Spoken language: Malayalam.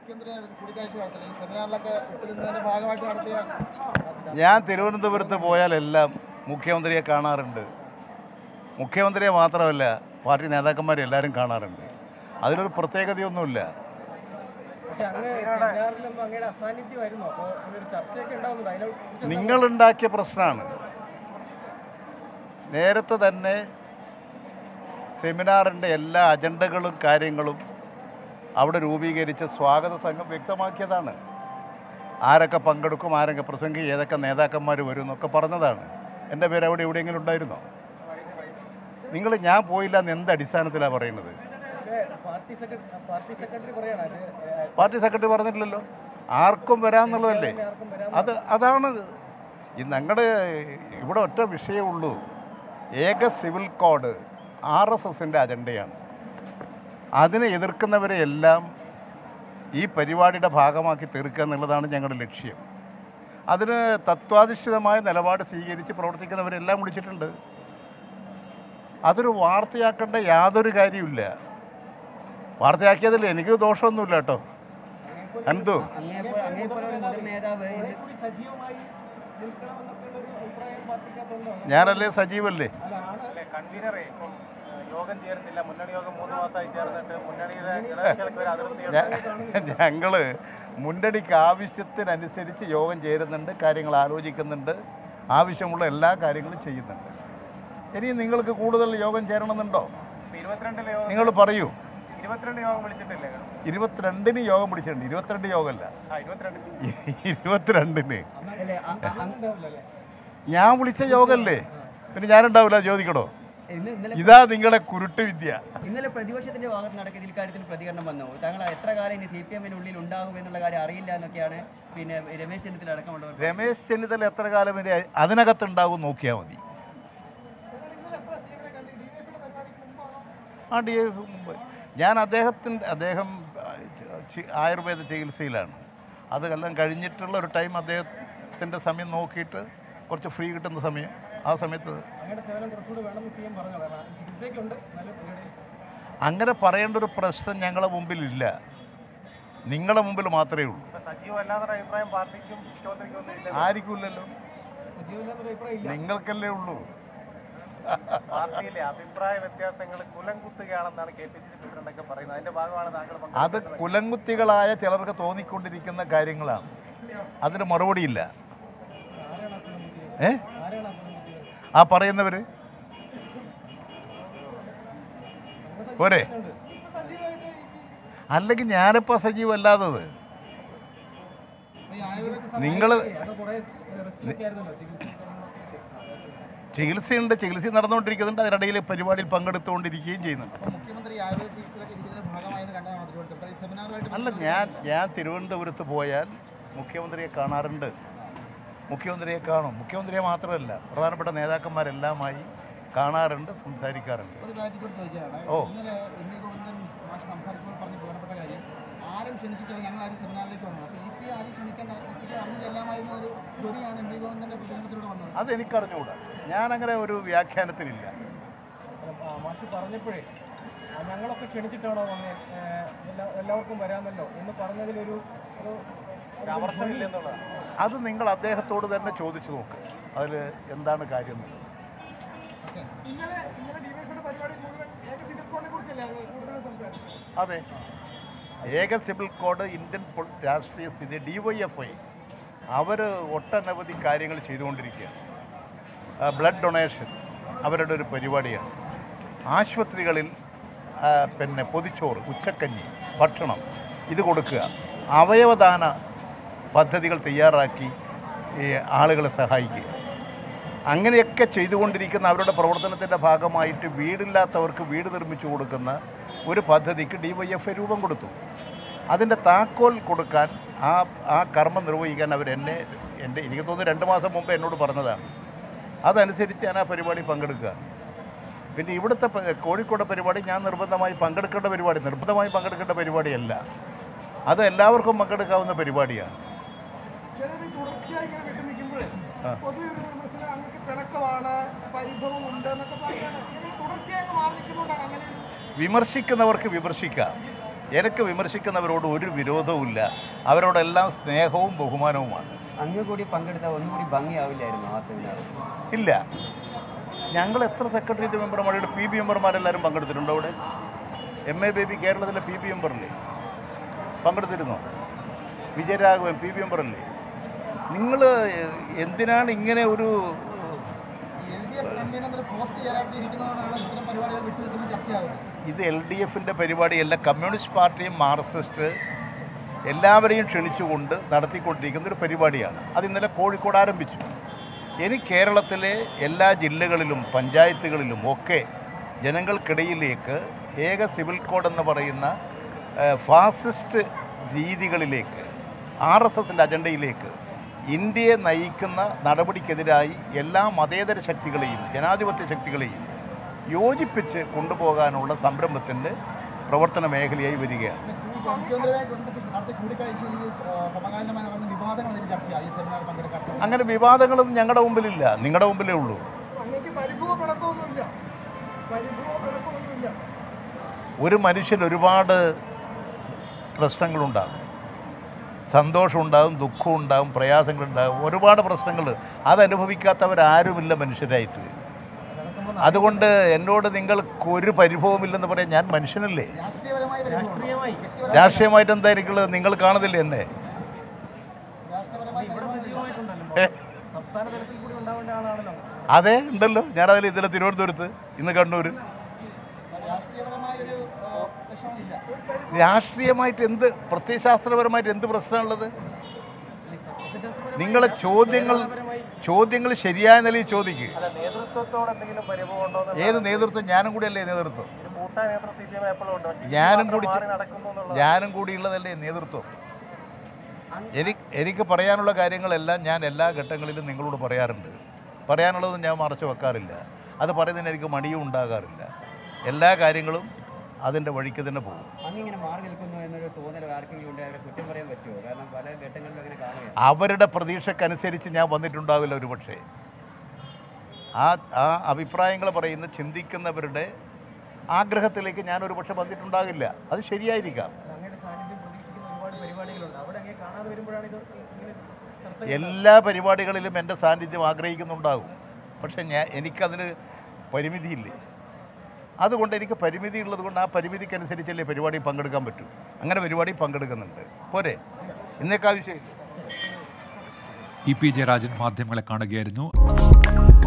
മുഖ്യമന്ത്രി കൂടിക്കാഴ്ച നടത്തില്ല ഈ സെമിനാറിലൊക്കെ ഒത്തുനിന്നതിന്റെ ഭാഗമായിട്ട് നടത്തിയ ഞാൻ തിരുവനന്തപുരത്ത് പോയാലെല്ലാം മുഖ്യമന്ത്രിയെ കാണാറുണ്ട് മുഖ്യമന്ത്രിയെ മാത്രമല്ല പാർട്ടി നേതാക്കന്മാരെ എല്ലാവരും കാണാറുണ്ട് അതിലൊരു പ്രത്യേകതയൊന്നുമില്ല പക്ഷെ അങ്ങ് സെമിനാറിലും അങ്ങയുടെ അസാന്നിധ്യമായിരുന്നു അപ്പോൾ ഒരു ചർച്ചയൊക്കെ ഉണ്ടാവുന്നത് അതിനെ നിങ്ങളുണ്ടാക്കിയ പ്രശ്നമാണ് നേരത്തെ തന്നെ സെമിനാറിൻ്റെ എല്ലാ അജണ്ടകളും കാര്യങ്ങളും അവിടെ രൂപീകരിച്ച് സ്വാഗത സംഘം വ്യക്തമാക്കിയതാണ് ആരൊക്കെ പങ്കെടുക്കും ആരൊക്കെ പ്രസംഗിക്കും ഏതൊക്കെ നേതാക്കന്മാർ വരും എന്നൊക്കെ പറഞ്ഞതാണ് എൻ്റെ പേര് അവിടെ എവിടെയെങ്കിലും ഉണ്ടായിരുന്നോ നിങ്ങൾ ഞാൻ പോയില്ല എന്ന് എന്ത് അടിസ്ഥാനത്തിലാണ് പറയുന്നത് പക്ഷേ പാർട്ടി സെക്രട്ടറി പാർട്ടി സെക്രട്ടറി പറയാണ് അത് ഏഹ്, പാർട്ടി സെക്രട്ടറി പറഞ്ഞിട്ടില്ലല്ലോ ആർക്കും വരാമെന്നുള്ളതല്ലേ ആർക്കും വരാൻ അത് അതാണ് ഈ ഞങ്ങളുടെ ഇവിടെ ഒറ്റ വിഷയമുള്ളൂ ഏക സിവിൽ കോഡ് ആർ എസ് എസിൻ്റെ അജണ്ടയാണ് അതിനെ എതിർക്കുന്നവരെ എല്ലാം ഈ പരിപാടിയുടെ ഭാഗമാക്കി തീർക്കുക എന്നുള്ളതാണ് ഞങ്ങളുടെ ലക്ഷ്യം അതിന് തത്വാധിഷ്ഠിതമായ നിലപാട് സ്വീകരിച്ച് പ്രവർത്തിക്കുന്നവരെല്ലാം വിളിച്ചിട്ടുണ്ട് അതൊരു വാർത്തയാക്കേണ്ട യാതൊരു കാര്യമില്ല വാർത്തയാക്കിയതിൽ എനിക്ക് ദോഷമൊന്നുമില്ല കേട്ടോ എന്തോ കൂടി സജീവമായി നിൽക്കണമെന്നൊക്കെ ഒരു അഭിപ്രായം പാർട്ടിക്കകത്തുണ്ടോ ഞാനല്ലേ സജീവല്ലേ കൺവീനറെ ഇപ്പം ഏഹ്, യോഗം ചേരുന്നില്ല മുന്നണി യോഗം മൂന്ന് മാസമായി ചേർന്നിട്ട് മുന്നണിയുടെ ഘടകകക്ഷികൾക്ക് ഒരു അതിർത്തിയുണ്ട് ഞങ്ങൾ മുന്നണിക്ക് ആവശ്യത്തിനനുസരിച്ച് യോഗം ചേരുന്നുണ്ട് കാര്യങ്ങൾ ആലോചിക്കുന്നുണ്ട് ആവശ്യമുള്ള എല്ലാ കാര്യങ്ങളും ചെയ്യുന്നുണ്ട് ഇനി നിങ്ങൾക്ക് കൂടുതൽ യോഗം ചേരണമെന്നുണ്ടോ ഇപ്പൊ ഇരുപത്തിരണ്ടിലെ യോഗം നിങ്ങൾ പറയൂ ഇരുപത്തിരണ്ട് യോഗം വിളിച്ചിട്ടില്ലേ ഇരുപത്തിരണ്ടിന് യോഗം പിടിച്ചിട്ടുണ്ട് ഇരുപത്തിരണ്ട് യോഗമല്ല ആ ഇരുപത്തിരണ്ട് ഇരുപത്തിരണ്ടിന് ഉണ്ടാവില്ലല്ലേ ഞാൻ വിളിച്ച യോഗമല്ലേ പിന്നെ ഞാനുണ്ടാവില്ല ചോദിക്കണോ ഇന്ന് ഇന്നലെ ഇതാ നിങ്ങളെ കുരുട്ട് വിദ്യ ഇന്നലെ പ്രതിപക്ഷത്തിന്റെ ഭാഗത്ത് നടക്കുന്ന ഇക്കാര്യത്തിൽ പ്രതികരണം വന്നു താങ്കൾ എത്ര കാലം ഇനി സി പി എമ്മിനുള്ളിൽ ഉണ്ടാകും എന്നുള്ള കാര്യം അറിയില്ല എന്നൊക്കെയാണ് പിന്നെ രമേശ് ചെന്നിത്തല അടക്കമുള്ളവർ രമേശ് ചെന്നിത്തല എത്ര കാലം വരെ അതിനകത്തുണ്ടാകും നോക്കിയാൽ മതി ആ ഡി എഫ് മുമ്പ് ഞാൻ അദ്ദേഹത്തിൻ്റെ അദ്ദേഹം ആ, ചി- ആയുർവേദ ചികിത്സയിലാണ് അത് എല്ലാം കഴിഞ്ഞിട്ടുള്ള ഒരു ടൈം അദ്ദേഹത്തിൻ്റെ സമയം നോക്കിയിട്ട് കുറച്ച് ഫ്രീ കിട്ടുന്ന സമയം ആ സമയത്ത് അങ്ങയുടെ സേവനം കുറച്ചുകൂടി വേണമെന്ന് സി എം പറഞ്ഞു കാരണം ചികിത്സയ്ക്കുണ്ട് എന്നാലും പരിപാടി അങ്ങനെ പറയേണ്ട ഒരു പ്രശ്നം ഞങ്ങളുടെ മുമ്പിലില്ല നിങ്ങളുടെ മുമ്പിൽ മാത്രമേ ഉള്ളൂ ഇപ്പൊ സജീവമല്ലാത്തൊരു അഭിപ്രായം പാർട്ടിക്കും മുഖ്യമന്ത്രിക്കും ഒന്നും ഇല്ല ആർക്കുമില്ലല്ലോ സജീവമില്ലാത്തൊരു അഭിപ്രായം ഇല്ല നിങ്ങൾക്കല്ലേ ഉള്ളൂ പാർട്ടിയിലെ അഭിപ്രായ വ്യത്യാസങ്ങൾ കുലം കുത്തുകയാണെന്നാണ് കെ പി സി സി പ്രസിഡന്റൊക്കെ പറയുന്നത് അതിന്റെ ഭാഗമാണ് താങ്കൾ അത് പങ്കെടുക്കുന്നത് കുലങ്കുത്തികളായ ചിലർക്ക് തോന്നിക്കൊണ്ടിരിക്കുന്ന കാര്യങ്ങളാണ് അതിന് മറുപടിയില്ല ഏ ആ പറയുന്നവർ പോരെ അല്ലെങ്കിൽ ഞാനിപ്പോൾ സജീവമല്ലാത്തത് ഈ ആയുർവേദ നിങ്ങൾ അത് കുറേ റിസ്ക് ആയിരുന്നല്ലോ ചികിത്സ ചികിത്സയുണ്ട് ചികിത്സ നടന്നുകൊണ്ടിരിക്കുന്നുണ്ട് അതിനിടയിൽ പരിപാടിയിൽ പങ്കെടുത്തുകൊണ്ടിരിക്കുകയും ചെയ്യുന്നുണ്ട് അപ്പോൾ മുഖ്യമന്ത്രി ഈ ആയുർവേദ ചികിത്സയിലൊക്കെ ഇരിക്കുന്നതിന്റെ ഭാഗമായെന്ന് കണ്ടാണ് തിരുവനന്തപുരത്ത് ഈ സെമിനാറുമായിട്ട് അല്ല ഞാൻ ഞാൻ തിരുവനന്തപുരത്ത് പോയാൽ മുഖ്യമന്ത്രിയെ കാണാറുണ്ട് മുഖ്യമന്ത്രിയെ കാണും മുഖ്യമന്ത്രിയെ മാത്രമല്ല പ്രധാനപ്പെട്ട നേതാക്കന്മാരെല്ലാമായി കാണാറുണ്ട് സംസാരിക്കാറുണ്ട് ഒരു കാര്യം കൂടി ചോദിക്കാനാണ് ഓ. ഇന്നലെ എം വി ഗോവിന്ദൻ മാഷ് സംസാരിക്കുമ്പോൾ പറഞ്ഞ പ്രധാനപ്പെട്ട കാര്യം ആരും ക്ഷണിച്ചിട്ടില്ല ഞങ്ങൾ ആരും സെമിനാറിലേക്ക് വന്നത് അപ്പോൾ ഇ പി ആരും ക്ഷണിക്കേണ്ട ഇ പിക്ക് അറിഞ്ഞു ചെല്ലാമായിരുന്ന ഒരു ധ്വനിയാണ് എം വി ഗോവിന്ദൻ്റെ പ്രതികരണത്തിലൂടെ വന്നത് അതെനിക്കറിഞ്ഞുകൂടാ ഞാനങ്ങനെ ഒരു വ്യാഖ്യാനത്തിലില്ല ആ, മാഷ് പറഞ്ഞപ്പോഴേ ആ, ഞങ്ങളൊക്കെ ക്ഷണിച്ചിട്ടാണോ വന്നേ ഏഹ്, എല്ലാ- എല്ലാവർക്കും വരാമല്ലോ എന്ന് പറഞ്ഞതിലൊരു ഒരു ഒരു അമർഷമില്ല എന്നുള്ളതാണ് അത് നിങ്ങൾ അദ്ദേഹത്തോട് തന്നെ ചോദിച്ചു നോക്ക് അതിൽ എന്താണ് കാര്യം എന്നുള്ളത്. ഇന്നലെ ഇന്നലെ ഡിവൈഫൈയുടെ പരിപാടി മുഴുവൻ ഏക സിവിൽ കോഡിനെ കുറിച്ചല്ലേ കൂടുതൽ സംസാരിച്ചത് അതെ ഏക സിവിൽ കോഡ് ഇന്ത്യൻ പൊ- രാഷ്ട്രീയ സ്ഥിതി ഡി വൈ എഫ് ഐ അവർ ഒട്ടനവധി കാര്യങ്ങൾ ചെയ്തുകൊണ്ടിരിക്കുകയാണ് ആ, ബ്ലഡ് ഡൊണേഷൻ അവരുടെ ഒരു പരിപാടിയാണ് ആശുപത്രികളിൽ ആ, പിന്നെ പൊതിച്ചോറ് ഉച്ചക്കഞ്ഞി ഭക്ഷണം ഇത് കൊടുക്കുക അവയവദാന പദ്ധതികൾ തയ്യാറാക്കി ഈ ആളുകളെ സഹായിക്കുക അങ്ങനെയൊക്കെ ചെയ്തുകൊണ്ടിരിക്കുന്ന അവരുടെ പ്രവർത്തനത്തിൻ്റെ ഭാഗമായിട്ട് വീടില്ലാത്തവർക്ക് വീട് നിർമ്മിച്ചു കൊടുക്കുന്ന ഒരു പദ്ധതിക്ക് ഡി വൈ എഫ് ഐ രൂപം കൊടുത്തു അതിൻ്റെ താക്കോൽ കൊടുക്കാൻ ആ ആ കർമ്മം നിർവഹിക്കാൻ അവരെന്നെ എൻ്റെ എനിക്ക് തോന്നുന്നു രണ്ട് മാസം മുമ്പ് എന്നോട് പറഞ്ഞതാണ് അതനുസരിച്ച് ഞാൻ ആ പരിപാടി പങ്കെടുക്കുക പിന്നെ ഇവിടുത്തെ പ- കോഴിക്കോട് പരിപാടി ഞാൻ നിർബന്ധമായി പങ്കെടുക്കേണ്ട പരിപാടി നിർബന്ധമായി പങ്കെടുക്കേണ്ട പരിപാടിയല്ല അത് എല്ലാവർക്കും പങ്കെടുക്കാവുന്ന പരിപാടിയാണ് ചിലത് തുടർച്ചയായി ഇങ്ങനെ വിട്ടു നിൽക്കുമ്പോഴേ പൊതുവെ ഒരു വിമർശനം അങ്ങക്ക് പിണക്കമാണ് പരിഭവം ഉണ്ട് എന്നൊക്കെ പറയാണ് ഇങ്ങനെ തുടർച്ചയായി അങ്ങ് മാറി നിൽക്കുന്നതുകൊണ്ടാണ് അങ്ങനെ ഒരു വിമർശിക്കുന്നവർക്ക് വിമർശിക്കാം എനിക്ക് വിമർശിക്കുന്നവരോട് ഒരു വിരോധവുമില്ല അവരോടെല്ലാം സ്നേഹവും ബഹുമാനവുമാണ് അങ്ങ് കൂടി പങ്കെടുത്താൽ ഒന്നും കൂടി ഭംഗിയാവില്ലായിരുന്നു ആ സെമിനാർ ഇല്ല ഞങ്ങൾ എത്ര സെക്രട്ടേറിയറ്റ് മെമ്പർമാരുടെ പി ബി മെമ്പർമാരെല്ലാവരും പങ്കെടുത്തിട്ടുണ്ടോ അവിടെ എം എ ബേബി കേരളത്തിലെ പി ബി മെമ്പറല്ലേ പങ്കെടുത്തിരുന്നോ വിജയരാഘവൻ പി ബി മെമ്പറല്ലേ നിങ്ങൾ എന്തിനാണ് ഇങ്ങനെ ഒരു L D F convener post ചെയ്യാനായിട്ട് ഇരിക്കുന്നതുകൊണ്ടാണ് ഇത്തരം പരിപാടികൾ വിട്ടുനിൽക്കുന്ന ചർച്ചയാകുന്നത് ഇത് എൽ ഡി എഫിൻ്റെ പരിപാടിയല്ല കമ്മ്യൂണിസ്റ്റ് പാർട്ടിയും മാർക്സിസ്റ്റ് എല്ലാവരെയും ക്ഷണിച്ചുകൊണ്ട് നടത്തിക്കൊണ്ടിരിക്കുന്ന ഒരു പരിപാടിയാണ് അത് ഇന്നലെ കോഴിക്കോട് ആരംഭിച്ചു ഇനി കേരളത്തിലെ എല്ലാ ജില്ലകളിലും പഞ്ചായത്തുകളിലും ഒക്കെ ജനങ്ങൾക്കിടയിലേക്ക് ഏക സിവിൽ കോഡ് എന്ന് പറയുന്ന ഏഹ്, ഫാസിസ്റ്റ് രീതികളിലേക്ക് ആർ എസ് എസിൻ്റെ അജണ്ടയിലേക്ക് ഇന്ത്യയെ നയിക്കുന്ന നടപടിക്കെതിരായി എല്ലാ മതേതര ശക്തികളെയും ജനാധിപത്യ ശക്തികളെയും യോജിപ്പിച്ച് കൊണ്ടുപോകാനുള്ള സംരംഭത്തിൻ്റെ പ്രവർത്തന മേഖലയായി വരികയാണ് മുഖ്യമന്ത്രിയുമായി ബന്ധപ്പെട്ട് നടത്തിയ കൂടിക്കാഴ്ചയിൽ ഈ ആ, സമകാലീനമായി നടന്ന വിവാദങ്ങൾ ഇതിൽ ചർച്ചയായി ഈ സെമിനാർ പങ്കെടുക്കാത്ത അങ്ങനെ വിവാദങ്ങളൊന്നും ഞങ്ങളുടെ മുമ്പിലില്ല നിങ്ങളുടെ മുമ്പിലേ ഉള്ളൂ അങ്ങേക്ക് പരിഭവ പിണക്കമൊന്നുമില്ല പരിഭവ പിണക്കമൊന്നുമില്ല ഒരു മനുഷ്യൻ ഒരുപാട് പ്രശ്നങ്ങളുണ്ടാകും സന്തോഷമുണ്ടാകും ദുഃഖമുണ്ടാകും പ്രയാസങ്ങളുണ്ടാകും ഒരുപാട് പ്രശ്നങ്ങൾ അതനുഭവിക്കാത്തവരാരുമില്ല മനുഷ്യരായിട്ട് അതുകൊണ്ട് എന്നോട് നിങ്ങൾക്ക് ഒരു പരിഭവമില്ലെന്ന് പറയാൻ ഞാൻ മനുഷ്യനല്ലേ രാഷ്ട്രീയപരമായ പരിഭവമുണ്ടോ? വ്യക്തിപരമായ- രാഷ്ട്രീയമായിട്ട് എന്തായിരിക്കുള്ളത് നിങ്ങൾ കാണുന്നില്ല എന്നെ രാഷ്ട്രീയപരമായ പരിഭവമില്ല. ഏ? സംസ്ഥാന തലത്തിൽ കൂടി ഉണ്ടാവേണ്ട ആളാണല്ലോ അതെ ഉണ്ടല്ലോ ഞാനതിൽ ഇന്നലെ തിരുവനന്തപുരത്ത് ഇന്ന് കണ്ണൂർ രാഷ്ട്രീയപരമായൊരു ആ, വിഷമമില്ല രാഷ്ട്രീയമായിട്ട് എന്ത് പ്രത്യയശാസ്ത്രപരമായിട്ട് എന്ത് പ്രശ്നമുള്ളത് നിങ്ങളെ ചോദ്യങ്ങൾ ചോദ്യങ്ങൾ ശരിയായ നിലയിൽ ചോദിക്കുക അല്ല നേതൃത്വത്തോട് എന്തെങ്കിലും പരിഭവം ഉണ്ടോ എന്ന് ഏത് നേതൃത്വം ഞാനും കൂടിയല്ലേ നേതൃത്വം ഒരു കൂട്ടായ നേതൃത്വം സി പി എം എപ്പോഴും ഉണ്ട് പക്ഷേ ഇത് ഞാനും മാത്രം കൂടി മാറി നടക്കുന്നു എന്നുള്ള ഞാനും കൂടിയുള്ളതല്ലേ നേതൃത്വം എനിക്ക് എനിക്ക് പറയാനുള്ള കാര്യങ്ങളെല്ലാം ഞാൻ എല്ലാ ഘട്ടങ്ങളിലും നിങ്ങളോട് പറയാറുണ്ട് പറയാനുള്ളത് ഞാൻ മറച്ചു വെക്കാറില്ല അത് പറയുന്നതിന് എനിക്ക് മടിയും ഉണ്ടാകാറില്ല എല്ലാ കാര്യങ്ങളും അതിൻ്റെ വഴിക്ക് തന്നെ പോകും അങ്ങിങ്ങനെ മാറി നിൽക്കുന്നു എന്നൊരു തോന്നൽ ആർക്കെങ്കിലും ഉണ്ടെങ്കിൽ അവരെ കുറ്റം പറയാൻ പറ്റുമോ കാരണം പല ഘട്ടങ്ങളിലും അങ്ങനെ കാണുകയാണ് അവരുടെ പ്രതീക്ഷക്കനുസരിച്ച് ഞാൻ വന്നിട്ടുണ്ടാവില്ല ഒരു പക്ഷേ ആ ആ അഭിപ്രായങ്ങൾ പറയുന്ന ചിന്തിക്കുന്നവരുടെ ആഗ്രഹത്തിലേക്ക് ഞാൻ ഒരു പക്ഷെ വന്നിട്ടുണ്ടാകില്ല അത് ശരിയായിരിക്കാം അങ്ങയുടെ സാന്നിധ്യം പ്രതീക്ഷിക്കുന്ന ഒരുപാട് പരിപാടികളുണ്ട് അവിടെ അങ്ങനെ കാണാതെ വരുമ്പോഴാണ് ഇത് ഇങ്ങനെ ചർച്ച എല്ലാ പരിപാടികളിലും എൻ്റെ സാന്നിധ്യം ആഗ്രഹിക്കുന്നുണ്ടാകും പക്ഷെ ഞാൻ എനിക്കതിന് പരിമിതിയില്ലേ അതുകൊണ്ട് എനിക്ക് പരിമിതി ഉള്ളത് കൊണ്ട് ആ പരിമിതിക്കനുസരിച്ചല്ലേ പരിപാടി പങ്കെടുക്കാൻ പറ്റൂ അങ്ങനെ പരിപാടി പങ്കെടുക്കുന്നുണ്ട് പോരെ ഇന്നേക്കാവശ്യമില്ല ഇ പി ജയരാജൻ മാധ്യമങ്ങളെ കാണുകയായിരുന്നു